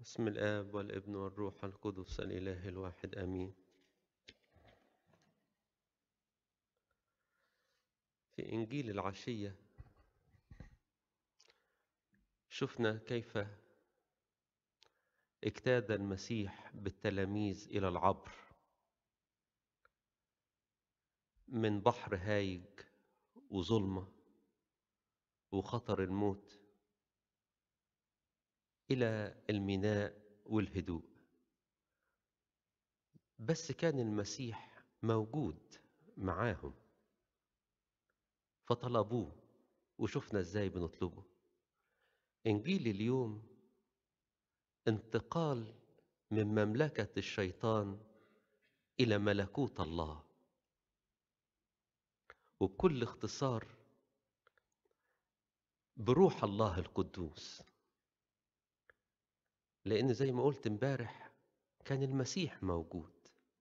بسم الآب والابن والروح القدس الإله الواحد آمين في إنجيل العشية شفنا كيف اجتاز المسيح بالتلاميذ إلى العبر من بحر هايج وظلمة وخطر الموت إلى الميناء والهدوء بس كان المسيح موجود معاهم فطلبوه وشفنا ازاي بنطلبه انجيل اليوم انتقال من مملكه الشيطان الى ملكوت الله وبكل اختصار بروح الله القدوس لان زي ما قلت امبارح كان المسيح موجود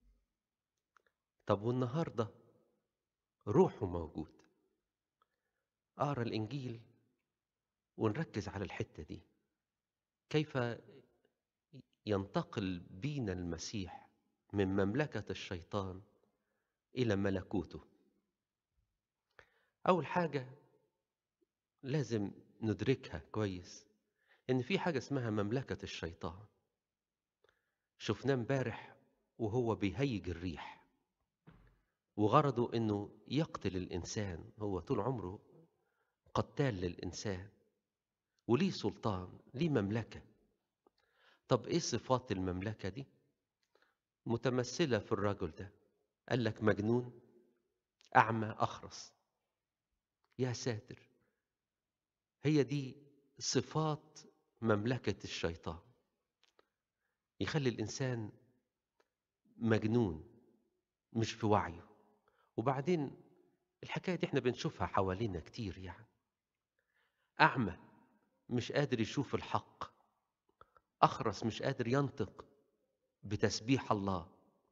طب والنهارده روحه موجود اقرا الانجيل ونركز على الحته دي كيف ينتقل بينا المسيح من مملكه الشيطان الى ملكوته اول حاجه لازم ندركها كويس ان في حاجه اسمها مملكه الشيطان شفناه امبارح وهو بيهيج الريح وغرضه انه يقتل الانسان هو طول عمره قتال للانسان وليه سلطان ليه مملكه طب ايه صفات المملكه دي متمثله في الرجل ده قال لك مجنون اعمى اخرس يا ساتر هي دي صفات مملكه الشيطان يخلي الانسان مجنون مش في وعيه وبعدين الحكايه دي احنا بنشوفها حوالينا كتير يعني اعمى مش قادر يشوف الحق اخرس مش قادر ينطق بتسبيح الله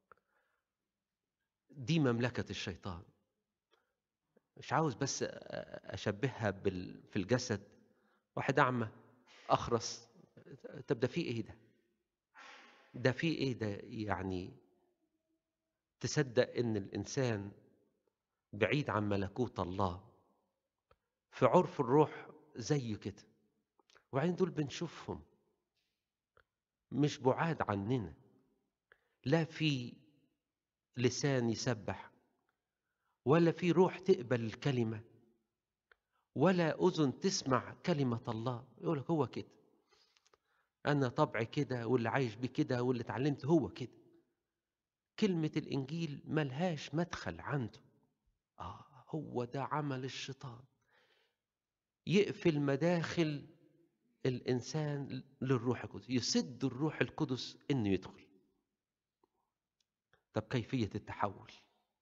دي مملكه الشيطان مش عاوز بس اشبهها بال... في الجسد واحد اعمى اخرس طب ده في ايه ده ده في ايه ده يعني تصدق ان الانسان بعيد عن ملكوت الله في عرف الروح زي كده وبعدين دول بنشوفهم مش بعاد عننا لا في لسان يسبح ولا في روح تقبل الكلمه ولا اذن تسمع كلمه الله يقول لك هو كده انا طبعي كده واللي عايش بيه كده واللي اتعلمت هو كده كلمه الانجيل ملهاش مدخل عنده اه هو ده عمل الشيطان يقفل مداخل الانسان للروح القدس يسد الروح القدس انه يدخل طب كيفيه التحول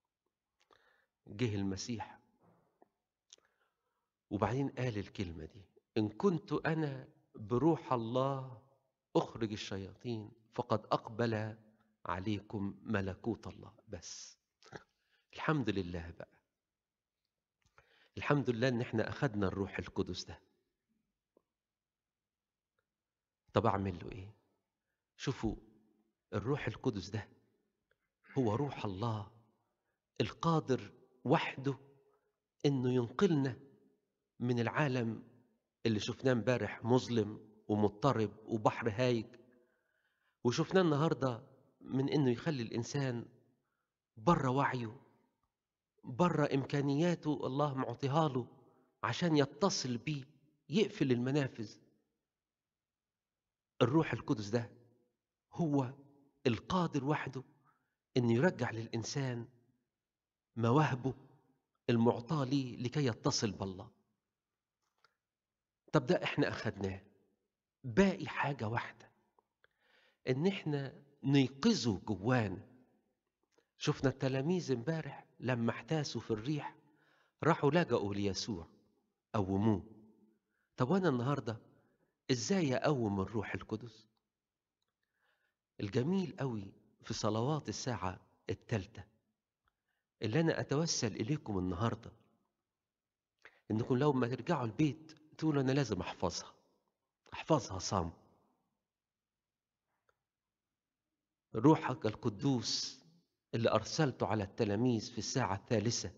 جه المسيح وبعدين قال الكلمه دي ان كنت انا بروح الله اخرج الشياطين فقد اقبل عليكم ملكوت الله بس الحمد لله بقى الحمد لله ان احنا اخدنا الروح القدس ده طب اعمل له ايه شوفوا الروح القدس ده هو روح الله القادر وحده انه ينقلنا من العالم اللي شفناه امبارح مظلم ومضطرب وبحر هايج وشفناه النهارده من انه يخلي الانسان بره وعيه بره امكانياته الله معطيها له عشان يتصل بيه يقفل المنافذ الروح القدس ده هو القادر وحده انه يرجع للانسان مواهبه المعطاه ليه لكي يتصل بالله طب ده احنا اخدناه باقي حاجه واحده ان احنا نيقظه جوانا شفنا التلاميذ امبارح لما احتاسوا في الريح راحوا لجأوا ليسوع قوموه طب وانا النهارده ازاي اقوم الروح القدس الجميل قوي في صلوات الساعه الثالثه اللي انا اتوسل اليكم النهارده انكم لو ما ترجعوا البيت تقولوا انا لازم احفظها احفظها صم روحك القدوس اللي أرسلته على التلاميذ في الساعة الثالثة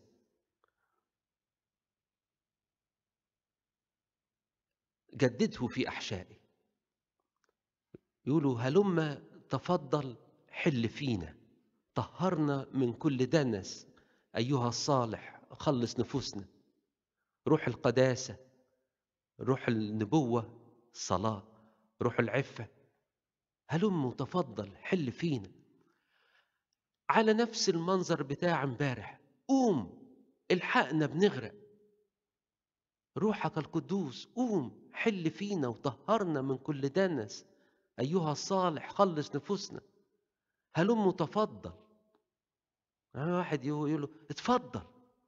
جدده في أحشائي يقولوا هلم تفضل حل فينا طهرنا من كل دنس أيها الصالح خلص نفوسنا روح القداسة روح النبوة الصلاة روح العفة هلم تفضل حل فينا على نفس المنظر بتاع امبارح قوم الحقنا بنغرق روحك القدوس قوم حل فينا وطهرنا من كل دنس أيها الصالح خلص نفوسنا هلم تفضل يعني واحد يقول له اتفضل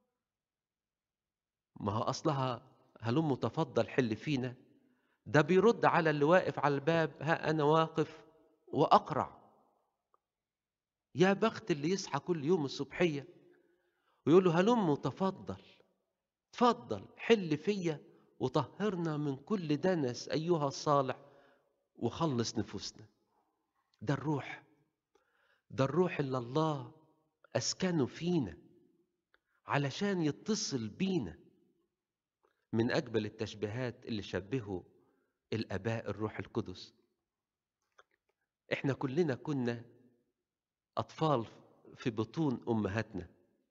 ما هو أصلها هلم تفضل حل فينا ده بيرد على اللي واقف على الباب ها أنا واقف وأقرع يا بخت اللي يصحى كل يوم الصبحية ويقول له هلم تفضل تفضل حل فيا وطهرنا من كل دنس أيها الصالح وخلص نفوسنا ده الروح ده الروح اللي الله أسكنه فينا علشان يتصل بينا من أجمل التشبيهات اللي شبهوا الآباء الروح القدس إحنا كلنا كنا أطفال في بطون أمهاتنا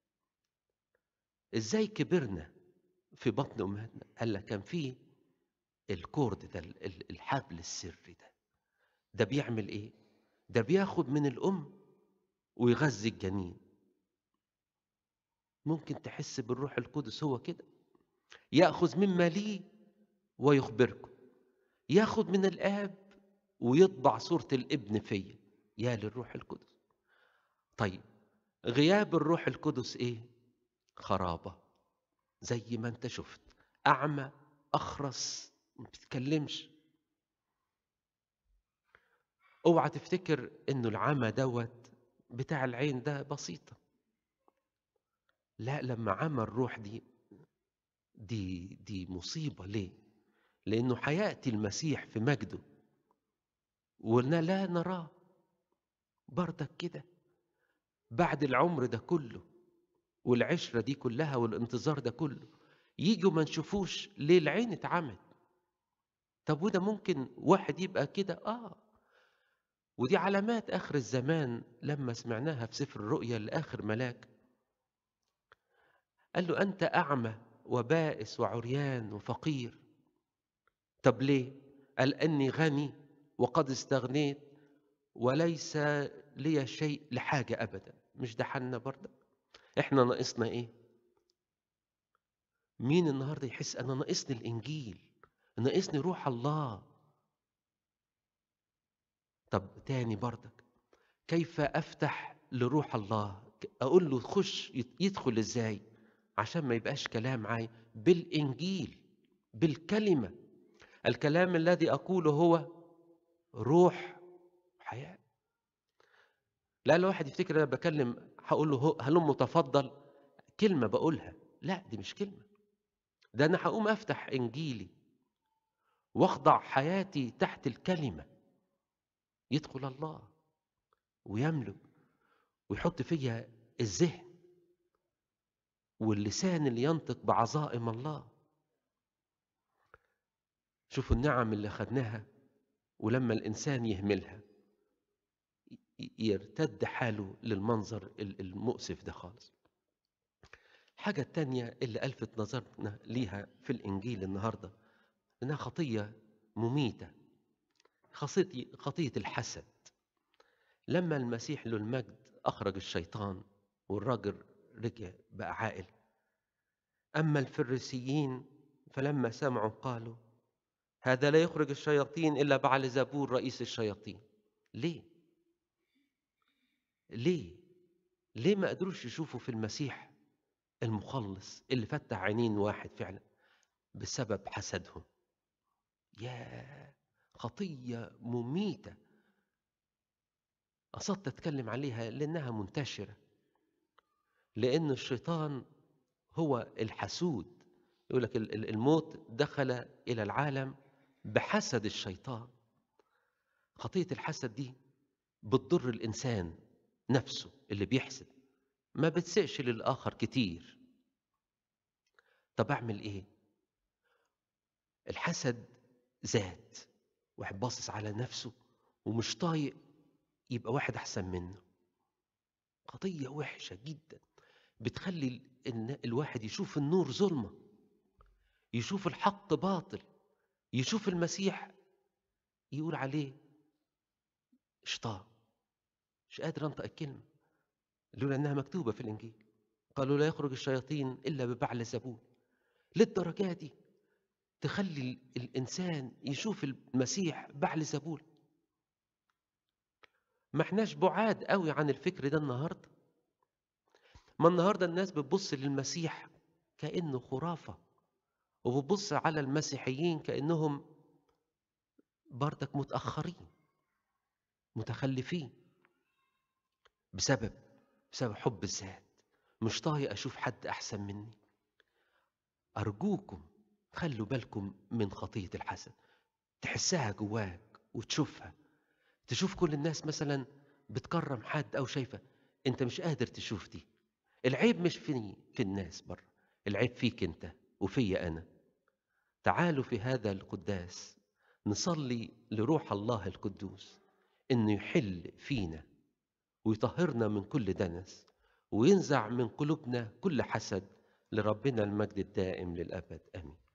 إزاي كبرنا في بطن أمهاتنا قال لك كان في الكورد ده الحبل السري ده ده بيعمل إيه ده بياخد من الأم ويغذي الجنين ممكن تحس بالروح القدس هو كده ياخذ مما لي ويخبركم ياخذ من الاب ويطبع صوره الابن فيا يا للروح القدس طيب غياب الروح القدس ايه خرابه زي ما انت شفت اعمى اخرس ما بتتكلمش اوعى تفتكر انه العمى دوت بتاع العين ده بسيطه لا لما عمى الروح دي دي دي مصيبة ليه؟ لأنه حياتي المسيح في مجده وقلنا لا نراه بردك كده بعد العمر ده كله والعشرة دي كلها والانتظار ده كله يجوا ما نشوفوش ليه العين اتعمت طب وده ممكن واحد يبقى كده اه ودي علامات اخر الزمان لما سمعناها في سفر الرؤيا لاخر ملاك قال له انت اعمى وبائس وعريان وفقير طب ليه قال اني غني وقد استغنيت وليس لي شيء لحاجه ابدا مش ده حالنا برضه احنا ناقصنا ايه مين النهارده يحس انا ناقصني الانجيل ناقصني روح الله طب تاني برضك كيف افتح لروح الله اقول له خش يدخل ازاي عشان ما يبقاش كلام عاي بالانجيل بالكلمه الكلام الذي اقوله هو روح حياه لا الواحد يفتكر انا بكلم هقول له هلم تفضل كلمه بقولها لا دي مش كلمه ده انا هقوم افتح انجيلي واخضع حياتي تحت الكلمه يدخل الله ويملك ويحط فيا الذهن واللسان اللي ينطق بعظائم الله شوفوا النعم اللي خدناها ولما الإنسان يهملها يرتد حاله للمنظر المؤسف ده خالص الحاجة التانية اللي ألفت نظرنا ليها في الإنجيل النهاردة إنها خطية مميتة خطية, خطية الحسد لما المسيح له المجد أخرج الشيطان والراجل رجع بقى عاقل أما الفريسيين فلما سمعوا قالوا هذا لا يخرج الشياطين إلا بعل زبور رئيس الشياطين ليه؟ ليه؟ ليه ما قدروش يشوفوا في المسيح المخلص اللي فتح عينين واحد فعلا بسبب حسدهم يا خطية مميتة قصدت أتكلم عليها لأنها منتشرة لأن الشيطان هو الحسود يقول لك الموت دخل إلى العالم بحسد الشيطان خطية الحسد دي بتضر الإنسان نفسه اللي بيحسد ما بتسقش للآخر كتير طب أعمل إيه؟ الحسد ذات واحد باصص على نفسه ومش طايق يبقى واحد أحسن منه قضية وحشة جدا بتخلي ال- الواحد يشوف النور ظلمة يشوف الحق باطل يشوف المسيح يقول عليه شطان مش قادر انطق الكلمة لولا انها مكتوبة في الانجيل قالوا لا يخرج الشياطين الا ببعل زبون للدرجة دي تخلي ال- الانسان يشوف المسيح بعل زبون ما احناش بعاد قوي عن الفكر ده النهارده ما النهارده الناس بتبص للمسيح كانه خرافه وبتبص على المسيحيين كانهم بردك متاخرين متخلفين بسبب بسبب حب الذات مش طايق اشوف حد احسن مني ارجوكم خلوا بالكم من خطيه الحسد تحسها جواك وتشوفها تشوف كل الناس مثلا بتكرم حد او شايفه انت مش قادر تشوف دي العيب مش في في الناس بره العيب فيك انت وفيا انا تعالوا في هذا القداس نصلي لروح الله القدوس انه يحل فينا ويطهرنا من كل دنس وينزع من قلوبنا كل حسد لربنا المجد الدائم للابد امين